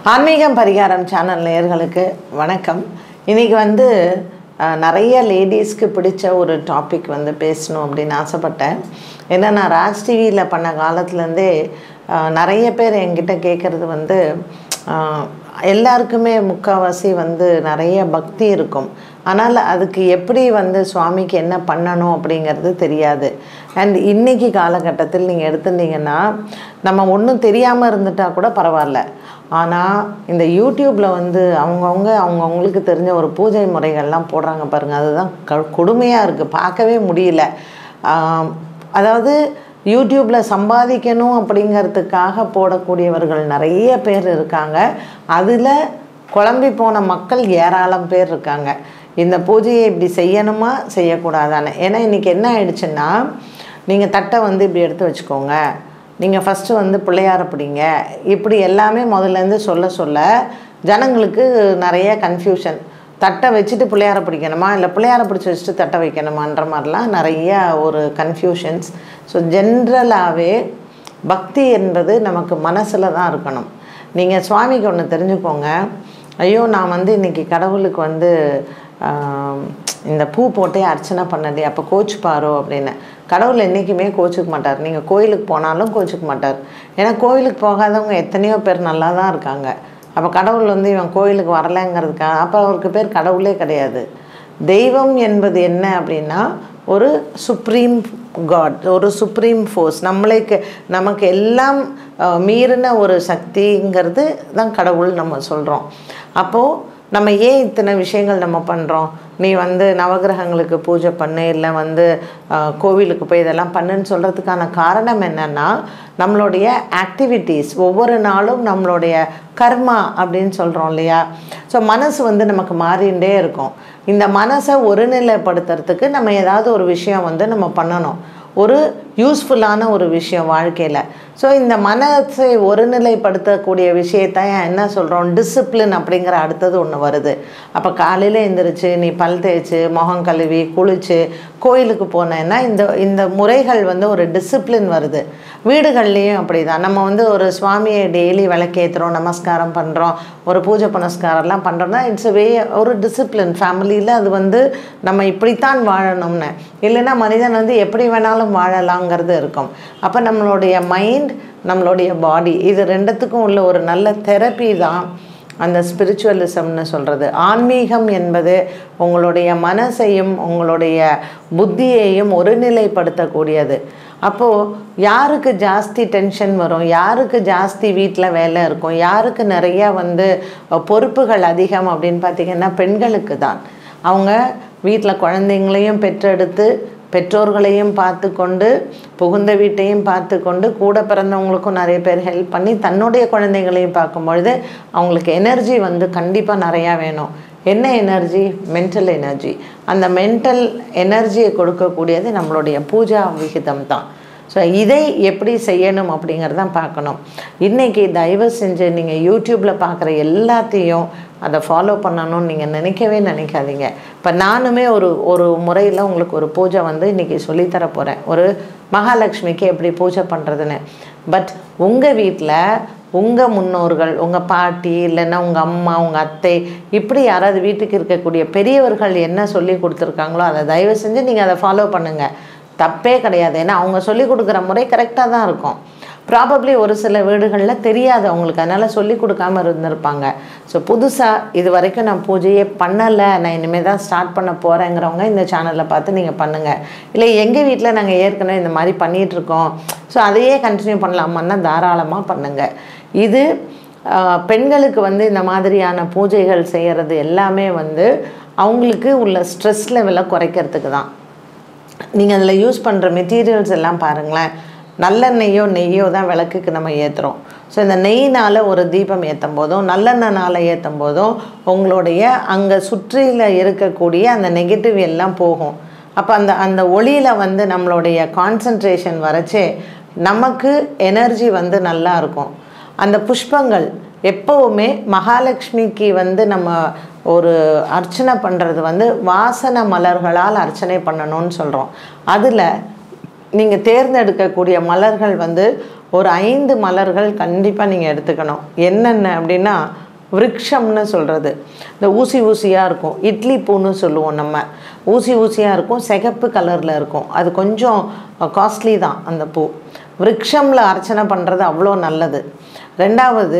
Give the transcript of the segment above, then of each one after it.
ஆன்மீகம் பரிகாரம் சேனல் நேயர்களுக்கு வணக்கம் இன்னைக்கு வந்து அஹ், நிறைய லேடிஸ்க்கு பிடிச்ச ஒரு டாபிக் வந்து பேசணும் அப்படின்னு ஆசைப்பட்டேன் ஏன்னா நான் ராஜ் டிவியில் பண்ண காலத்துலேருந்தே அஹ், நிறைய பேர் என்கிட்ட கேட்குறது வந்து அஹ், எல்லாருக்குமே முக்கால்வாசி வந்து நிறைய பக்தி இருக்கும் ஆனால் அதுக்கு எப்படி வந்து சுவாமிக்கு என்ன பண்ணணும் அப்படிங்கிறது தெரியாது அண்ட் இன்னைக்கு காலகட்டத்தில் நீங்கள் எடுத்துட்டீங்கன்னா நம்ம ஒன்றும் தெரியாமல் இருந்துட்டா கூட பரவாயில்ல ஆனால் இந்த யூடியூப்பில் வந்து அவங்கவுங்க அவங்கவுங்களுக்கு தெரிஞ்ச ஒரு பூஜை முறைகள்லாம் போடுறாங்க பாருங்கள் அதுதான் க கொடுமையாக இருக்குது பார்க்கவே முடியல ஆம், அதாவது யூடியூப்பில் சம்பாதிக்கணும் அப்படிங்கிறதுக்காக போடக்கூடியவர்கள் நிறைய பேர் இருக்காங்க அதில் குழம்பி போன மக்கள் ஏராளம் பேர் இருக்காங்க இந்த பூஜையை இப்படி செய்யணுமா செய்யக்கூடாதான்னு ஏன்னா இன்றைக்கி என்ன ஆயிடுச்சுன்னா நீங்கள் தட்டை வந்து இப்படி எடுத்து வச்சுக்கோங்க நீங்கள் ஃபஸ்ட்டு வந்து பிள்ளையார பிடிங்க இப்படி எல்லாமே முதல்லேருந்து சொல்ல சொல்ல ஜனங்களுக்கு நிறைய கன்ஃபியூஷன் தட்டை வச்சுட்டு பிள்ளையார பிடிக்கணுமா இல்லை பிள்ளையார பிடிச்சி வச்சுட்டு தட்டை வைக்கணுமான்ற மாதிரிலாம் நிறைய ஒரு கன்ஃபியூஷன்ஸ் ஸோ ஜென்ரலாகவே பக்தி என்பது நமக்கு மனசில் தான் இருக்கணும் நீங்கள் சுவாமிக்கு ஒன்று தெரிஞ்சுக்கோங்க ஐயோ நான் வந்து இன்றைக்கி கடவுளுக்கு வந்து ஆம், இந்த பூ போட்டே அர்ச்சனை பண்ணதே அப்போ கோச்சுப்பாரோ அப்படின்னு கடவுள் என்றைக்குமே கோச்சுக்க மாட்டார் நீங்கள் கோயிலுக்கு போனாலும் கோச்சுக்க மாட்டார் ஏன்னா கோயிலுக்கு போகாதவங்க எத்தனையோ பேர் நல்லா தான் இருக்காங்க அப்போ கடவுள் வந்து இவன் கோயிலுக்கு வரலைங்கிறதுக்காக அப்போ அவருக்கு பேர் கடவுளே கிடையாது தெய்வம் என்பது என்ன அப்படின்னா ஒரு சுப்ரீம் காட் ஒரு சுப்ரீம் ஃபோர்ஸ் நம்மளுக்கு நமக்கு எல்லாம் அஹ், மீறின ஒரு சக்திங்கிறது தான் கடவுள் நம்ம சொல்கிறோம் அப்போது நம்ம ஏன் இத்தனை விஷயங்கள் நம்ம பண்ணுறோம் நீ வந்து நவகிரகங்களுக்கு பூஜை பண்ணு இல்லை வந்து அஹ், கோவிலுக்கு போய் இதெல்லாம் பண்ணுன்னு சொல்கிறதுக்கான காரணம் என்னென்னா நம்மளுடைய ஆக்டிவிட்டீஸ் ஒவ்வொரு நாளும் நம்மளுடைய கர்மா அப்படின்னு சொல்கிறோம் இல்லையா ஸோ மனசு வந்து நமக்கு மாறிண்டே இருக்கும் இந்த மனசை ஒருநிலைப்படுத்துறதுக்கு நம்ம ஏதாவது ஒரு விஷயம் வந்து நம்ம பண்ணணும் ஒரு யூஸ்ஃபுல்லான ஒரு விஷயம் வாழ்க்கையில் ஸோ இந்த மனசை ஒருநிலைப்படுத்தக்கூடிய விஷயத்த என்ன சொல்கிறோம் டிசிப்ளின் அப்படிங்கிற அடுத்தது ஒன்று வருது அப்போ காலையில் எந்திரிச்சு நீ பல் தேய்ச்சி முகம் கழுவி குளிச்சு கோயிலுக்கு போனேன்னா இந்த இந்த முறைகள் வந்து ஒரு டிசிப்ளின் வருது வீடுகள்லேயும் அப்படி தான் நம்ம வந்து ஒரு சுவாமியை டெய்லி விளக்கேற்றுறோம் நமஸ்காரம் பண்ணுறோம் ஒரு பூஜை புனஸ்காரம்லாம் பண்ணுறோம்னா இட்ஸ் வே ஒரு டிசிப்ளின் ஃபேமிலியில் அது வந்து நம்ம இப்படித்தான் வாழணும்னு இல்லைன்னா மனிதன் வந்து எப்படி வேணாலும் வாழலாங்கிறது இருக்கும் அப்போ நம்மளுடைய மைண்ட் நம்மளுடைய பாடி இது ரெண்டுத்துக்கும் உள்ள ஒரு நல்ல தெரப்பி தான் அந்த ஸ்பிரிச்சுவலிசம்னு சொல்கிறது ஆன்மீகம் என்பது உங்களுடைய மனசையும் உங்களுடைய புத்தியையும் ஒருநிலைப்படுத்தக்கூடியது அப்போது யாருக்கு ஜாஸ்தி டென்ஷன் வரும் யாருக்கு ஜாஸ்தி வீட்டில் வேலை இருக்கும் யாருக்கு நிறைய வந்து அஹ், பொறுப்புகள் அதிகம் அப்படின்னு பார்த்திங்கன்னா பெண்களுக்கு தான் அவங்க வீட்டில் குழந்தைங்களையும் பெற்றெடுத்து பெற்றோர்களையும் பார்த்து கொண்டு புகுந்த வீட்டையும் பார்த்து கொண்டு கூட பிறந்தவங்களுக்கும் நிறைய பேர் ஹெல்ப் பண்ணி தன்னுடைய குழந்தைங்களையும் பார்க்கும் பொழுது அவங்களுக்கு எனர்ஜி வந்து கண்டிப்பாக நிறையா வேணும் என்ன எனர்ஜி மென்டல் எனர்ஜி அந்த மென்டல் எனர்ஜியை கொடுக்கக்கூடியது நம்மளுடைய பூஜா விகிதம் தான் ஸோ இதை எப்படி செய்யணும் அப்படிங்கிறதான் பார்க்கணும் இன்றைக்கி தயவு செஞ்சு நீங்கள் யூடியூப்பில் பார்க்குற எல்லாத்தையும் அதை ஃபாலோ பண்ணணும்னு நீங்கள் நினைக்கவே நினைக்காதீங்க இப்போ நானுமே ஒரு ஒரு முறையில் உங்களுக்கு ஒரு பூஜை வந்து இன்றைக்கி சொல்லித்தர போகிறேன் ஒரு மகாலட்சுமிக்கு எப்படி பூஜை பண்ணுறதுன்னு பட் உங்கள் வீட்டில் உங்கள் முன்னோர்கள் உங்கள் பாட்டி இல்லைன்னா உங்கள் அம்மா உங்கள் அத்தை இப்படி யாராவது வீட்டுக்கு இருக்கக்கூடிய பெரியவர்கள் என்ன சொல்லி கொடுத்துருக்காங்களோ அதை தயவு செஞ்சு நீங்கள் அதை ஃபாலோ பண்ணுங்கள் தப்பே கிடையாது ஏன்னா அவங்க சொல்லி கொடுக்குற முறை கரெக்டாக தான் இருக்கும் ப்ராபப்ளி ஒரு சில வீடுகளில் தெரியாது அவங்களுக்கு அதனால் சொல்லி கொடுக்காம இருந்திருப்பாங்க ஸோ புதுசாக இது வரைக்கும் நான் பூஜையே பண்ணலை நான் இனிமேல் தான் ஸ்டார்ட் பண்ண போகிறேங்கிறவங்க இந்த சேனலில் பார்த்து நீங்கள் பண்ணுங்கள் இல்லை எங்கள் வீட்டில் நாங்கள் ஏற்கனவே இந்த மாதிரி பண்ணிகிட்ருக்கோம் ஸோ அதையே கண்டினியூ பண்ணலாமான்னா தாராளமாக பண்ணுங்கள் இது ஆஹ், பெண்களுக்கு வந்து இந்த மாதிரியான பூஜைகள் செய்கிறது எல்லாமே வந்து அவங்களுக்கு உள்ள ஸ்ட்ரெஸ் லெவலை குறைக்கிறதுக்கு தான் நீங்கள் அதில் யூஸ் பண்ணுற மெட்டீரியல்ஸ் எல்லாம் பாருங்களேன் நல்லெண்ணெய்யோ நெய்யோ தான் விளக்குக்கு நம்ம ஏற்றுறோம் ஸோ இந்த நெய்னால் ஒரு தீபம் ஏற்றும் போதும் நல்லெண்ணெய்னால் ஏற்றும் போதும் உங்களுடைய அங்கே சுற்றியில் இருக்கக்கூடிய அந்த நெகட்டிவ் எல்லாம் போகும் அப்போ அந்த அந்த ஒளியில் வந்து நம்மளுடைய கான்சன்ட்ரேஷன் வரைச்சே நமக்கு எனர்ஜி வந்து நல்லா இருக்கும் அந்த புஷ்பங்கள் எப்போவுமே மகாலட்சுமிக்கு வந்து நம்ம ஒரு அர்ச்சனை பண்ணுறது வந்து வாசன மலர்களால் அர்ச்சனை பண்ணணும்னு சொல்கிறோம் அதில் நீங்கள் தேர்ந்தெடுக்கக்கூடிய மலர்கள் வந்து ஒரு ஐந்து மலர்கள் கண்டிப்பாக நீங்கள் எடுத்துக்கணும் என்னென்ன அப்படின்னா விருட்சம்னு சொல்கிறது இந்த ஊசி ஊசியாக இருக்கும் இட்லி பூன்னு சொல்லுவோம் நம்ம ஊசி ஊசியாக இருக்கும் சிகப்பு கலரில் இருக்கும் அது கொஞ்சம் காஸ்ட்லி தான் அந்த பூ விருட்சமில் அர்ச்சனை பண்ணுறது அவ்வளோ நல்லது ரெண்டாவது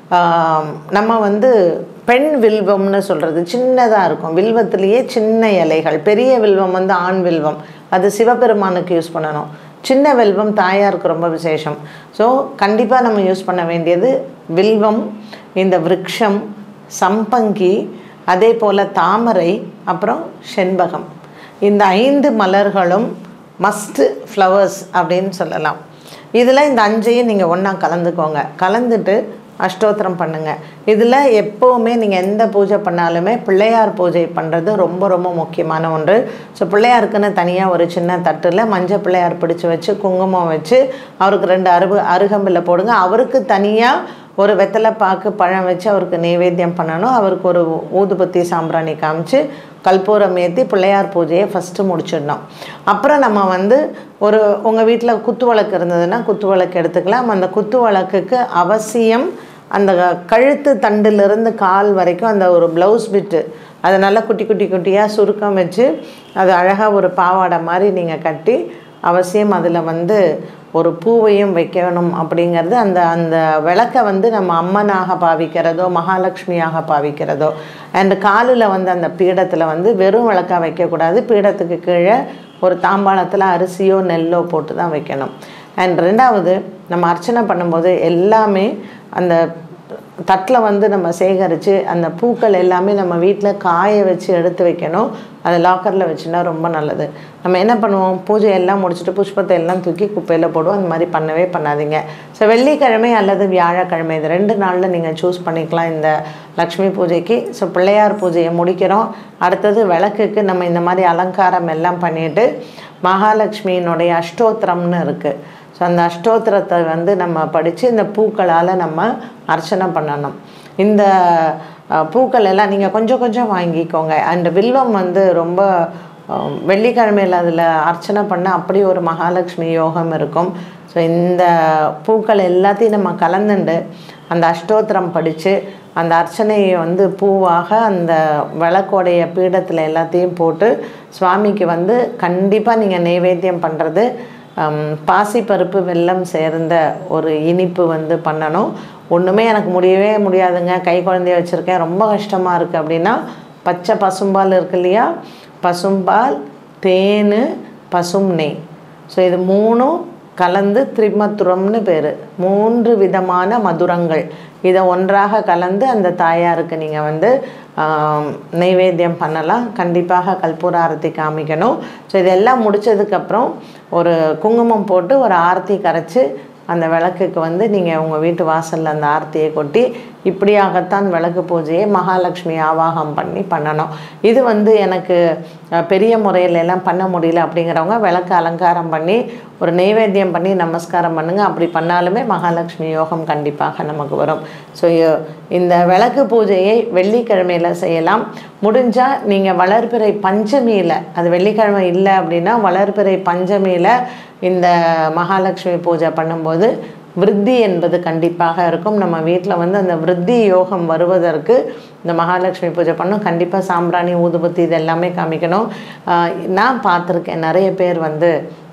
ஆம், நம்ம வந்து பெண் வில்வம்னு சொல்கிறது சின்னதாக இருக்கும் வில்வத்திலேயே சின்ன இலைகள் பெரிய வில்வம் வந்து ஆண் வில்வம் அது சிவபெருமானுக்கு யூஸ் பண்ணணும் சின்ன வில்வம் தாயாருக்கு ரொம்ப விசேஷம் ஸோ கண்டிப்பாக நம்ம யூஸ் பண்ண வேண்டியது வில்வம் இந்த விருட்சம் சம்பங்கி அதே போல் தாமரை அப்புறம் செண்பகம் இந்த ஐந்து மலர்களும் மஸ்ட் ஃப்ளவர்ஸ் அப்படின்னு சொல்லலாம் இதில் இந்த அஞ்சையும் நீங்கள் ஒன்றா கலந்துக்கோங்க கலந்துட்டு அஷ்டோத்திரம் பண்ணுங்கள் இதில் எப்போவுமே நீங்கள் எந்த பூஜை பண்ணாலுமே பிள்ளையார் பூஜை பண்ணுறது ரொம்ப ரொம்ப முக்கியமான ஒன்று ஸோ பிள்ளையாருக்குன்னு தனியாக ஒரு சின்ன தட்டில் மஞ்சள் பிள்ளையார் பிடிச்சி வச்சு குங்குமம் வச்சு அவருக்கு ரெண்டு அருகு அருகம்பில்ல போடுங்க அவருக்கு தனியாக ஒரு வெத்தலை பாக்கு பழம் வச்சு அவருக்கு நைவேத்தியம் பண்ணணும் அவருக்கு ஒரு ஊதுபத்தி சாம்பிராணி காமிச்சு கற்பூரம் ஏற்றி பிள்ளையார் பூஜையை ஃபஸ்ட்டு முடிச்சிடணும் அப்புறம் நம்ம வந்து ஒரு உங்கள் வீட்டில் குத்து விளக்கு இருந்ததுன்னா குத்து விளக்கு எடுத்துக்கலாம் அந்த குத்து விளக்குக்கு அவசியம் அந்த கழுத்து தண்டிலிருந்து கால் வரைக்கும் அந்த ஒரு ப்ளவுஸ் பிட்டு அதை நல்லா குட்டி குட்டி குட்டியாக சுருக்கம் வச்சு அது அழகாக ஒரு பாவாடை மாதிரி நீங்கள் கட்டி அவசியம் அதில் வந்து ஒரு பூவையும் வைக்கணும் அப்படிங்கிறது அந்த அந்த விளக்கை வந்து நம்ம அம்மனாக பாவிக்கிறதோ மகாலட்சுமியாக பாவிக்கிறதோ அண்ட் காலில் வந்து அந்த பீடத்தில் வந்து வெறும் விளக்காக வைக்கக்கூடாது பீடத்துக்கு கீழே ஒரு தாம்பாளத்தில் அரிசியோ நெல்லோ போட்டு தான் வைக்கணும் அண்ட் ரெண்டாவது நம்ம அர்ச்சனை பண்ணும்போது எல்லாமே அந்த தட்டில் வந்து நம்ம சேகரித்து அந்த பூக்கள் எல்லாமே நம்ம வீட்டில் காய வச்சு எடுத்து வைக்கணும் அதை லாக்கரில் வச்சுன்னா ரொம்ப நல்லது நம்ம என்ன பண்ணுவோம் பூஜை எல்லாம் முடிச்சுட்டு புஷ்பத்தை எல்லாம் தூக்கி குப்பையில் போடுவோம் அந்த மாதிரி பண்ணவே பண்ணாதீங்க ஸோ வெள்ளிக்கிழமை அல்லது வியாழக்கிழமை இது ரெண்டு நாளில் நீங்கள் சூஸ் பண்ணிக்கலாம் இந்த லக்ஷ்மி பூஜைக்கு ஸோ பிள்ளையார் பூஜையை முடிக்கிறோம் அடுத்தது விளக்குக்கு நம்ம இந்த மாதிரி அலங்காரம் எல்லாம் பண்ணிட்டு மகாலட்சுமியினுடைய அஷ்டோத்திரம்னு இருக்குது ஸோ அந்த அஷ்டோத்திரத்தை வந்து நம்ம படித்து இந்த பூக்களால் நம்ம அர்ச்சனை பண்ணணும் இந்த அஹ், பூக்கள் எல்லாம் நீங்கள் கொஞ்சம் கொஞ்சம் வாங்கிக்கோங்க அண்ட் வில்வம் வந்து ரொம்ப அஹ், வெள்ளிக்கிழமையில் அதில் அர்ச்சனை பண்ண அப்படி ஒரு மகாலட்சுமி யோகம் இருக்கும் ஸோ இந்த பூக்கள் எல்லாத்தையும் நம்ம கலந்துண்டு அந்த அஷ்டோத்திரம் படித்து அந்த அர்ச்சனையை வந்து பூவாக அந்த விளக்கோடைய பீடத்தில் எல்லாத்தையும் போட்டு சுவாமிக்கு வந்து கண்டிப்பாக நீங்கள் நைவேத்தியம் பண்ணுறது பாசிப்பருப்பு வெல்லம் சேர்ந்த ஒரு இனிப்பு வந்து பண்ணணும் ஒன்றுமே எனக்கு முடியவே முடியாதுங்க கை குழந்தைய வச்சுருக்கேன் ரொம்ப கஷ்டமாக இருக்குது அப்படின்னா பச்சை பசும்பால் இருக்கு இல்லையா பசும்பால் தேன் பசும் நெய் ஸோ இது மூணும் கலந்து திரிமத்துரம்னு பேர் மூன்று விதமான மதுரங்கள் இதை ஒன்றாக கலந்து அந்த தாயாருக்கு நீங்கள் வந்து ஆம், நைவேத்தியம் பண்ணலாம் கண்டிப்பாக கற்பூர ஆரத்தி காமிக்கணும் ஸோ இதெல்லாம் முடிச்சதுக்கப்புறம் ஒரு குங்குமம் போட்டு ஒரு ஆரத்தி கரைச்சி அந்த விளக்குக்கு வந்து நீங்கள் உங்கள் வீட்டு வாசலில் அந்த ஆரத்தியை கொட்டி இப்படியாகத்தான் விளக்கு பூஜையை மகாலட்சுமி ஆவாகம் பண்ணி பண்ணணும் இது வந்து எனக்கு அஹ், பெரிய முறையில எல்லாம் பண்ண முடியல அப்படிங்கிறவங்க விளக்கு அலங்காரம் பண்ணி ஒரு நைவேத்தியம் பண்ணி நமஸ்காரம் பண்ணுங்கள் அப்படி பண்ணாலுமே மகாலட்சுமி யோகம் கண்டிப்பாக நமக்கு வரும் ஸோ இந்த விளக்கு பூஜையை வெள்ளிக்கிழமையில் செய்யலாம் முடிஞ்சால் நீங்கள் வளர்பிறை பஞ்சமியில் அது வெள்ளிக்கிழமை இல்லை அப்படின்னா வளர்பிறை பஞ்சமியில் இந்த மகாலட்சுமி பூஜை பண்ணும்போது விருத்தி என்பது கண்டிப்பாக இருக்கும் நம்ம வீட்டில் வந்து அந்த விருத்தி யோகம் வருவதற்கு இந்த மகாலட்சுமி பூஜை பண்ணும் கண்டிப்பாக சாம்பிராணி ஊதுபத்தி இது எல்லாமே காமிக்கணும் ஆஹ் நான் பார்த்துருக்கேன் நிறைய பேர் வந்து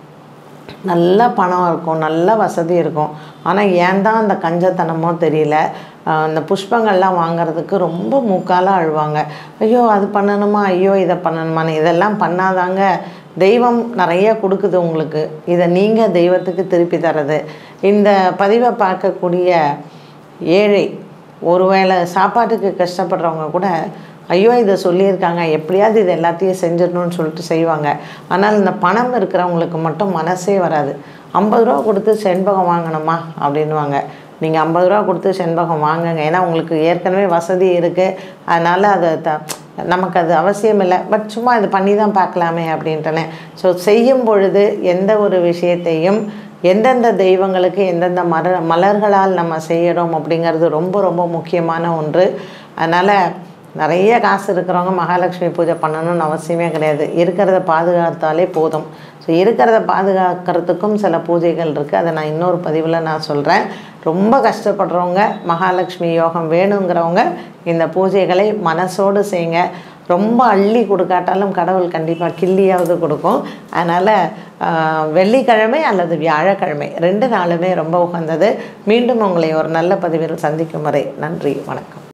நல்ல பணம் இருக்கும் நல்ல வசதி இருக்கும் ஆனால் ஏன் தான் அந்த கஞ்சத்தனமோ தெரியல ஆஹ் அந்த புஷ்பங்கள்லாம் வாங்குறதுக்கு ரொம்ப மூக்கால அழுவாங்க ஐயோ அது பண்ணணுமா ஐயோ இதை பண்ணணுமான்னு இதெல்லாம் பண்ணாதாங்க தெய்வம் நிறைய கொடுக்குது உங்களுக்கு இதை நீங்கள் தெய்வத்துக்கு திருப்பி தர்றது இந்த பதிவை பார்க்கக்கூடிய ஏழை ஒருவேளை சாப்பாட்டுக்கு கஷ்டப்படுறவங்க கூட ஐயோ இதை சொல்லியிருக்காங்க எப்படியாவது இது எல்லாத்தையும் செஞ்சிடணும்னு சொல்லிட்டு செய்வாங்க ஆனால் இந்த பணம் இருக்கிறவங்களுக்கு மட்டும் மனசே வராது ஐம்பது ரூபா கொடுத்து செண்பகம் வாங்கணுமா அப்படின்வாங்க நீங்கள் ஐம்பது ரூபா கொடுத்து செண்பகம் வாங்குங்க ஏன்னா உங்களுக்கு ஏற்கனவே வசதி இருக்குது அதனால் அதை த நமக்கு அது அவசியம் இல்லை பட் சும்மா இது பண்ணி தான் பார்க்கலாமே அப்படின்ட்டுனே ஸோ செய்யும் பொழுது எந்த ஒரு விஷயத்தையும் எந்தெந்த தெய்வங்களுக்கு எந்தெந்த மர மலர்களால் நம்ம செய்கிறோம் அப்படிங்கிறது ரொம்ப ரொம்ப முக்கியமான ஒன்று அதனால் நிறைய காசு இருக்கிறவங்க மகாலட்சுமி பூஜை பண்ணணும்னு அவசியமே கிடையாது இருக்கிறத பாதுகாத்தாலே போதும் ஸோ இருக்கிறத பாதுகாக்கிறதுக்கும் சில பூஜைகள் இருக்குது அதை நான் இன்னொரு பதிவில் நான் சொல்கிறேன் ரொம்ப கஷ்டப்படுறவங்க மகாலட்சுமி யோகம் வேணுங்கிறவங்க இந்த பூஜைகளை மனசோடு செய்யுங்க ரொம்ப அள்ளி கொடுக்காட்டாலும் கடவுள் கண்டிப்பாக கிள்ளியாவது கொடுக்கும் அதனால் வெள்ளிக்கிழமை அல்லது வியாழக்கிழமை ரெண்டு நாளுமே ரொம்ப உகந்தது மீண்டும் உங்களை ஒரு நல்ல பதிவில் சந்திக்கும் வரை நன்றி வணக்கம்